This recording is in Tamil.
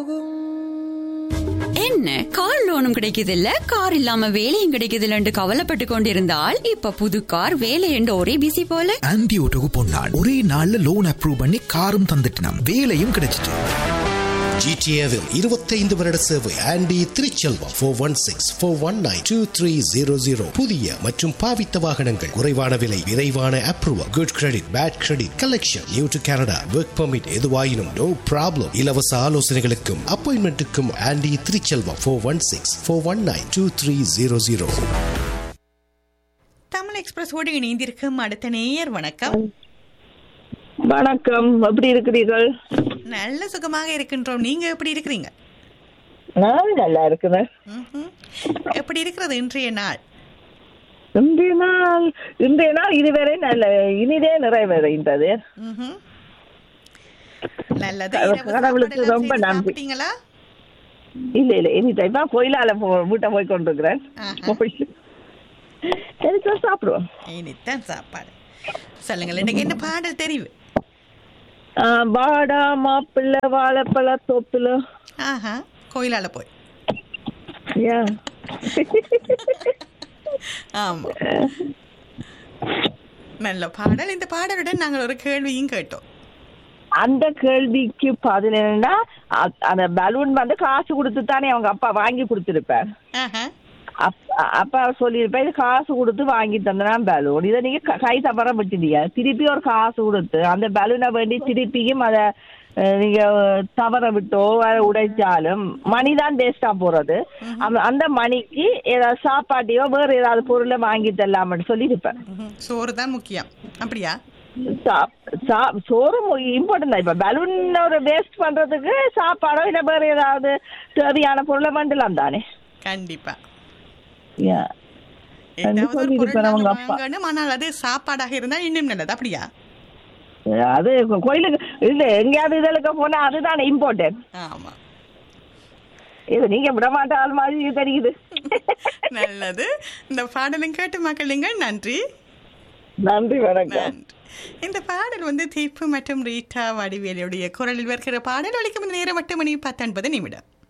போகும் என்ன கார் லோனும் கிடைக்குது இல்ல கார் இல்லாம வேலையும் கிடைக்குது இல்லன்னு கவலைப்பட்டு கொண்டிருந்தால் இப்ப புது கார் வேலை என்று ஒரே பிசி போல ஆன்டி ஓட்டோக்கு பொன்னாள் ஒரே நாள்ல லோன் அப்ரூவ் பண்ணி காரும் தந்துட்டினாம் வேலையும் கிடைச்சிட்டு ஜிடிஏவில் இருபத்தைந்து வருட சேவை Andy Thiruchelvam four one six four one nine two three zero zero புதிய மற்றும் பாவித்த வாகனங்கள் குறைவான விலை விரைவான approval good credit bad credit collection new to Canada work permit எதுவாயினும் நோ ப்ராப்ளம் இலவச ஆலோசனைகளுக்கும் அப்பாயின்மெண்ட்டுக்கும் Andy Thiruchelvam four one six four one nine two three zero zero Tamil எக்ஸ்பிரஸோடு இணைந்திருக்கும் அடுத்த நேயர் வணக்கம் வணக்கம் எப்படி இருக்கிறீர்கள் நல்ல சுகமாக இருக்கின்றோம் நீங்க எப்படி இருக்கிறீங்க நான் நல்லா இருக்கிறேன் ம்ஹும். எப்படி இருக்கிறது இன்றைய நாள் இன்றைய நாள் இன்றைய நாள் இதுவரை நல்ல இனிதே நிறைவேறுகின்றது ம்ஹும். நல்லது கடவுள்- இரவு கடவுளுக்கு சாப்பாடெல்லாம் ரொம்ப செய்து நன்றி. சாப்பிட்டீங்களா இல்ல இல்ல இனி டைமா கோயிலால போ வீட்டை போய் கொண்டிருக்கிறேன் ஆஹா. போய் எனக்கு சாப்பிடுவோம் இனித்தான் சாப்பாடு சொல்லுங்கள் இன்னைக்கு என்ன பாடல் தெரிவு ஆ, வாடா மாப்பிள்ளை வாழைப்பழ தோப்புல ஆஹா கோயிலால போய் யா ஆமா நல்ல பாடல் இந்த பாடலுடன் நாங்கள் ஒரு கேள்வியும் கேட்டோம் அந்த கேள்விக்கு பதில் என்னன்னா அ- அந்த பலூன் வந்து காசு கொடுத்து தானே அவங்க அப்பா வாங்கி கொடுத்துருப்பார் ஆஹா அப்ப- அப்ப அவர் சொல்லியிருப்பேன் இது காசு கொடுத்து வாங்கி தந்தனா பலூன் இதை நீங்க க- கை தவற விட்டுட்டீங்க திருப்பி ஒரு காசு கொடுத்து அந்த பலூனை வேண்டி திருப்பியும் அதை அஹ், நீங்க தவற விட்டோ அதை உடைச்சாலும் மணி தான் வேஸ்டா போறது அந்த- அந்த மணிக்கு ஏதாவது சாப்பாட்டையோ வேற ஏதாவது பொருளை வாங்கி தரலாம்னு சொல்லியிருப்பேன் ம்ஹும். சோறு தான் முக்கியம் அப்படியா சாப்- சா- சோறு இம்பார்ட்டன் தான் இப்ப பலூன் ஒரு வேஸ்ட் பண்றதுக்கு சாப்பாடோ இல்ல வேற ஏதாவது தேவையான பொருளை வேண்டலாம் தானே கண்டிப்பா Yeah. ஏதாவது ஒரு சொல்லியிருப்பாரு பொருள் அவங்க நாங்கள் அப்பா. வாங்கணும் ஆனால் அது சாப்பாடாக இருந்தால் இன்னும் நல்லது அப்படியா அது கோயிலுக்கு இல்ல எங்கேயாவது இதழுக்க போனா அதுதானே இம்பார்ட்டன்ட் ஆமா இது நீங்க விட மாட்டாள் மாதிரி தெரியுது நல்லது இந்த பாடலும் கேட்டு மக்களுங்கள் நன்றி நன்றி வணக்கம் நன்றி இந்த பாடல் வந்து தீப்பு மற்றும் ரீட்டா வடிவேலுடைய குரலில் வருகிற பாடல் ஒழிக்கும் நேரம் எட்டு மணி பத்தொன்பது நிமிடம்